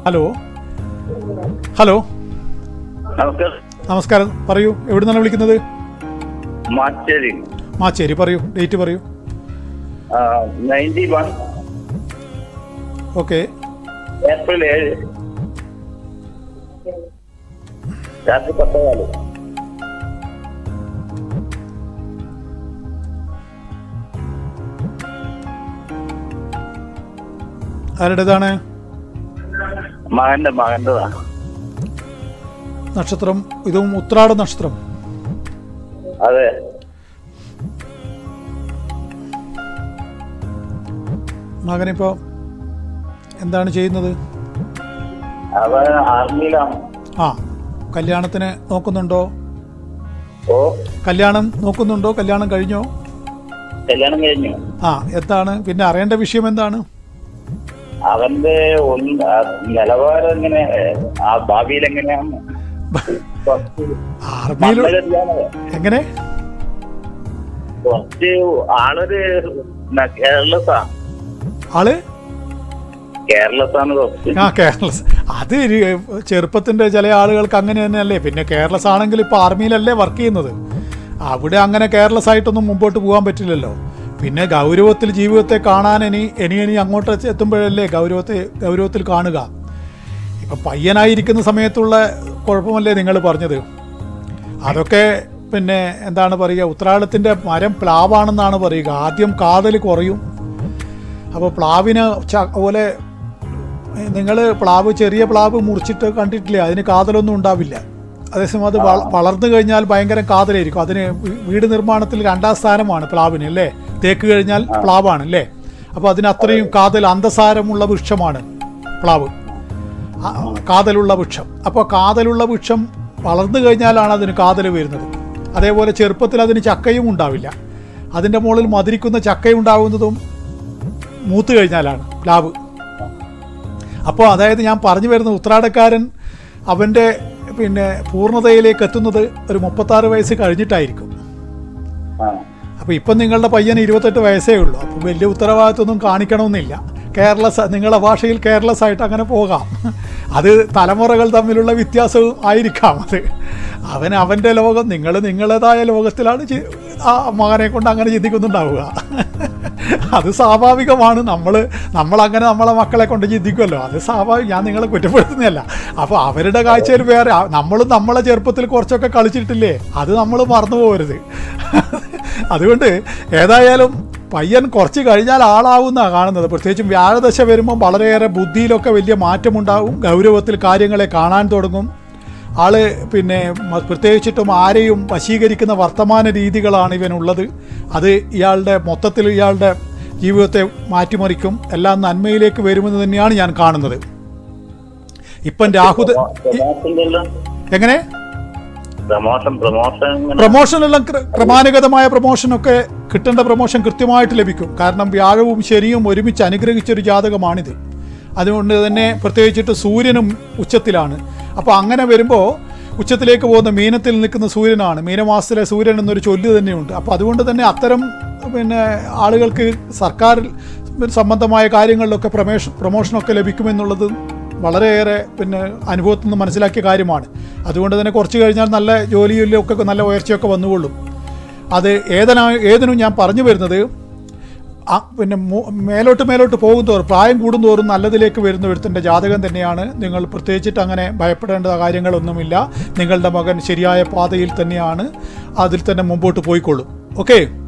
Hello hello നമസ്കാരം നമസ്കാരം പറയൂ എവിടെ നിന്നാണ് വിളിക്കുന്നത് മാച്ചേരി മാച്ചേരി പറയൂ ഡേറ്റ് പറയൂ നയൻറ്റി വൺ ഓക്കെ ഏപ്രിൽ ഏഴ് രാത്രി പത്തേകാല് ആരുടേതാണ് മകന്റെ മകന്റെതാ നക്ഷത്രം ഇതും ഉത്രാട നക്ഷത്രം അതെ മകനിപ്പോൾ എന്താണ് ചെയ്യുന്നത് അവൻ ആർമിയിലാണ് ആ കല്യാണത്തിന് നോക്കുന്നുണ്ടോ ഓ കല്യാണം നോക്കുന്നുണ്ടോ കല്യാണം കഴിഞ്ഞോ കല്യാണം കഴിഞ്ഞു ആ എന്താണ് പിന്നെ അറിയേണ്ട വിഷയം എന്താണ് അവന്റെ ഒന്ന് ആ നിലവാരം എങ്ങനെ ആ ഭാവിയിൽ എങ്ങനെയാണ് കുറച്ച് ആർമിയിൽ മന്ദഗതിയാണത്. എങ്ങനെ കുറച്ച് ആളൊരു ന- കേരളസാ ആള് കേരളസാണ് കുറച്ച് ആ കേരളസ് അത് ഒരു ചെറുപ്പത്തിന്റെ ചില ആളുകൾക്ക് അങ്ങനെ തന്നെയല്ലേ പിന്നെ കേരളസ് ആണെങ്കിൽ ഇപ്പൊ ആർമിയിലല്ലേ വർക്ക് ചെയ്യുന്നത് അവിടെ അങ്ങനെ കേരളസ് ആയിട്ടൊന്നും മുമ്പോട്ട് പോകാൻ പറ്റില്ലല്ലോ പിന്നെ ഗൗരവത്തിൽ ജീവിതത്തെ കാണാൻ ഇനി ഇനി ഇനി അങ്ങോട്ട് എത്തുമ്പോഴല്ലേ ഗൗരവത്തെ ഗൗരവത്തിൽ കാണുക ഇപ്പൊ പയ്യനായിരിക്കുന്ന സമയത്തുള്ള കുഴപ്പമല്ലേ നിങ്ങൾ പറഞ്ഞത് അതൊക്കെ പിന്നെ എന്താണ് പറയുക ഉത്രാടത്തിന്റെ മരം പ്ലാവാണെന്നാണ് പറയുക ആദ്യം കാതൽ കുറയും അപ്പോൾ പ്ലാവിന് ച പോലെ നിങ്ങൾ പ്ലാവ് ചെറിയ പ്ലാവ് മുറിച്ചിട്ട് കണ്ടിട്ടില്ലേ അതിന് കാതലൊന്നും ഉണ്ടാവില്ല അതേസമയം അത് വള- വളർന്നു കഴിഞ്ഞാൽ ഭയങ്കര കാതലായിരിക്കും അതിന് വീ- വീട് നിർമ്മാണത്തിൽ രണ്ടാം സ്ഥാനമാണ് പ്ലാവിന് അല്ലേ തേക്ക് കഴിഞ്ഞാൽ പ്ലാവാണ് അല്ലേ അപ്പോൾ അതിന് അത്രയും കാതൽ അന്തസാരമുള്ള വൃക്ഷമാണ് പ്ലാവ് ആ, കാതലുള്ള വൃക്ഷം അപ്പോൾ കാതലുള്ള വൃക്ഷം വളർന്നു കഴിഞ്ഞാലാണ് അതിന് കാതൽ വരുന്നത് അതേപോലെ ചെറുപ്പത്തിൽ അതിന് ചക്കയും ഉണ്ടാവില്ല അതിൻ്റെ മുകളിൽ മധുരിക്കുന്ന ചക്കയുണ്ടാവുന്നതും മൂത്ത് കഴിഞ്ഞാലാണ് പ്ലാവ് അപ്പോൾ അതായത് ഞാൻ പറഞ്ഞു വരുന്ന ഉത്രാടക്കാരൻ അവൻ്റെ പിന്നെ പൂർണ്ണതയിലേക്ക് എത്തുന്നത് ഒരു മുപ്പത്താറ് വയസ്സ് കഴിഞ്ഞിട്ടായിരിക്കും ആ അപ്പോൾ ഇപ്പം നിങ്ങളുടെ പയ്യന് ഇരുപത്തെട്ട് വയസ്സേ ഉള്ളൂ അപ്പോൾ വലിയ ഉത്തരവാദിത്വമൊന്നും കാണിക്കണമെന്നില്ല കേരളസ് നിങ്ങളുടെ ഭാഷയിൽ കേരളസ് ആയിട്ട് അങ്ങനെ പോകാം അത് തലമുറകൾ തമ്മിലുള്ള വ്യത്യാസവും ആയിരിക്കാം അത് അവൻ അവൻ്റെ ലോകം നിങ്ങൾ നിങ്ങളുടേതായ ലോകത്തിലാണ് ചി- ആ മകനെ കൊണ്ട് അങ്ങനെ ചിന്തിക്കുന്നുണ്ടാവുക അത് സ്വാഭാവികമാണ് നമ്മൾ നമ്മളങ്ങനെ നമ്മളെ മക്കളെ കൊണ്ട് ചിന്തിക്കുമല്ലോ അത് സ്വാഭാവികം ഞാൻ നിങ്ങളെ കുറ്റപ്പെടുത്തുന്നതല്ല അപ്പോൾ അവരുടെ കാഴ്ചയിൽ വേറെ നമ്മളും നമ്മളെ ചെറുപ്പത്തിൽ കുറച്ചൊക്കെ കളിച്ചിട്ടില്ലേ അത് നമ്മൾ മറന്നു പോകരുത് അതുകൊണ്ട് ഏതായാലും പയ്യൻ കുറച്ച് കഴിഞ്ഞാൽ ആളാവുന്നതാണ് കാണുന്നത് പ്രത്യേകിച്ചും വ്യാഴദശ വരുമ്പോൾ വളരെയേറെ ബുദ്ധിയിലൊക്കെ വലിയ മാറ്റമുണ്ടാവും ഗൗരവത്തിൽ കാര്യങ്ങളെ കാണാൻ തുടങ്ങും ആള് പിന്നെ മ- പ്രത്യേകിച്ചിട്ടും ആരെയും വശീകരിക്കുന്ന വർത്തമാന രീതികളാണ് ഇവനുള്ളത് അത് ഇയാളുടെ മൊത്തത്തിൽ ഇയാളുടെ ജീവിതത്തെ മാറ്റിമറിക്കും എല്ലാം നന്മയിലേക്ക് വരുമെന്ന് തന്നെയാണ് ഞാൻ കാണുന്നത് ഇപ്പം രാഹുൽ പ്രമോഷന്റെ എല്ലാം എങ്ങനെ പ്രമോഷൻ പ്രമോഷൻ ഇങ്ങനെ പ്രൊമോഷനെല്ലാം ക്ര- ക്രമാനുഗതമായ പ്രൊമോഷനൊക്കെ കിട്ടേണ്ട പ്രൊമോഷൻ കൃത്യമായിട്ട് ലഭിക്കും കാരണം വ്യാഴവും ശനിയും ഒരുമിച്ച് അനുഗ്രഹിച്ചൊരു ജാതകമാണിത് അതുകൊണ്ട് തന്നെ പ്രത്യേകിച്ചിട്ട് സൂര്യനും ഉച്ചത്തിലാണ് അപ്പോൾ അങ്ങനെ വരുമ്പോൾ ഉച്ചത്തിലേക്ക് പോകുന്ന മീനത്തിൽ നിൽക്കുന്ന സൂര്യനാണ് മീനമാസത്തിലെ സൂര്യൻ എന്നൊരു ചൊല്ല് തന്നെയുണ്ട് അപ്പോൾ അതുകൊണ്ട് തന്നെ അത്തരം പിന്നെ ആളുകൾക്ക് സർക്കാർ സംബന്ധമായ കാര്യങ്ങളിലൊക്കെ പ്രമേഷൻ പ്രൊമോഷനൊക്കെ ലഭിക്കുമെന്നുള്ളത് വളരെയേറെ പിന്നെ അനുഭവത്തിൽ നിന്ന് മനസ്സിലാക്കിയ കാര്യമാണ് അതുകൊണ്ട് തന്നെ കുറച്ച് കഴിഞ്ഞാൽ നല്ല ജോലിയിലും ഒക്കെ നല്ല ഉയർച്ചയൊക്കെ വന്നുകൊള്ളും അത് ഏതനാ ഏതിനും ഞാൻ പറഞ്ഞു വരുന്നത് ആ പിന്നെ മു- മേലോട്ട് മേലോട്ട് പോകും തോറും പ്രായം കൂടുന്തോറും നല്ലതിലേക്ക് വരുന്ന ഒരുത്തൻ്റെ ജാതകം തന്നെയാണ് നിങ്ങൾ പ്രത്യേകിച്ചിട്ട് അങ്ങനെ ഭയപ്പെടേണ്ട കാര്യങ്ങളൊന്നുമില്ല നിങ്ങളുടെ മകൻ ശരിയായ പാതയിൽ തന്നെയാണ് അതിൽ തന്നെ മുമ്പോട്ട് പോയിക്കൊള്ളും ഓക്കെ